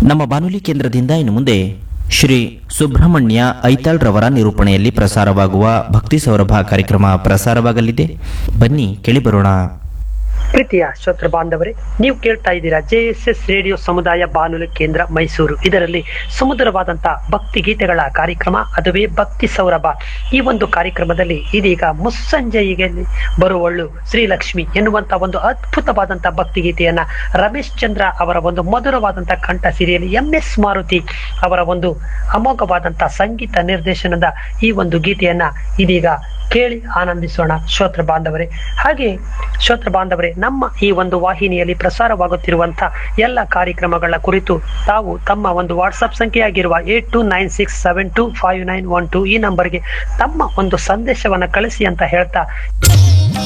ನಮ್ಮ ಬಾನುಲಿ ಕೇಂದ್ರದಿಂದ ಇನ್ನು ಮುಂದೆ ಶ್ರೀ ಸುಬ್ರಹ್ಮಣ್ಯ ಐತಾಳ್ ರವರ ನಿರೂಪಣೆಯಲ್ಲಿ ಪ್ರಸಾರವಾಗುವ ಭಕ್ತಿ ಸೌರಭ ಕಾರ್ಯಕ್ರಮ ಪ್ರಸಾರವಾಗಲಿದೆ ಬನ್ನಿ ಕೇಳಿಬರೋಣ ಪ್ರೀತಿಯ ಶ್ರೋತೃ ಬಾಂಧವರೇ ನೀವು ಕೇಳ್ತಾ ಇದ್ದೀರಾ ಜೆ ಎಸ್ ಎಸ್ ರೇಡಿಯೋ ಸಮುದಾಯ ಬಾನುಲಿ ಕೇಂದ್ರ ಮೈಸೂರು ಇದರಲ್ಲಿ ಸುಮಧುರವಾದಂತಹ ಭಕ್ತಿ ಗೀತೆಗಳ ಕಾರ್ಯಕ್ರಮ ಅದುವೇ ಭಕ್ತಿ ಸೌರಭ ಈ ಒಂದು ಕಾರ್ಯಕ್ರಮದಲ್ಲಿ ಇದೀಗ ಮುಸ್ಸಂಜೆಗೆ ಬರುವಳ್ಳು ಶ್ರೀಲಕ್ಷ್ಮಿ ಎನ್ನುವಂತ ಒಂದು ಅದ್ಭುತವಾದಂತಹ ಭಕ್ತಿ ಗೀತೆಯನ್ನ ರಮೇಶ್ ಚಂದ್ರ ಅವರ ಒಂದು ಮಧುರವಾದಂತಹ ಕಂಠ ಸಿರಿಯಲ್ಲಿ ಎಂ ಎಸ್ ಮಾರುತಿ ಅವರ ಒಂದು ಅಮೋಘವಾದಂತಹ ಸಂಗೀತ ನಿರ್ದೇಶನದ ಈ ಒಂದು ಗೀತೆಯನ್ನ ಇದೀಗ ಕೇಳಿ ಆನಂದಿಸೋಣ ಶ್ರೋತೃ ಬಾಂಧವರೇ ಹಾಗೆ ಶ್ರೋತೃ ಬಾಂಧವರೇ ನಮ್ಮ ಈ ಒಂದು ವಾಹಿನಿಯಲ್ಲಿ ಪ್ರಸಾರವಾಗುತ್ತಿರುವಂತಹ ಎಲ್ಲ ಕಾರ್ಯಕ್ರಮಗಳ ಕುರಿತು ತಾವು ತಮ್ಮ ಒಂದು ವಾಟ್ಸಪ್ ಸಂಖ್ಯೆಯಾಗಿರುವ eight two nine six seven two five nine one two ಈ ನಂಬರ್ಗೆ ತಮ್ಮ ಒಂದು ಸಂದೇಶವನ್ನ ಕಳಿಸಿ ಅಂತ ಹೇಳ್ತಾ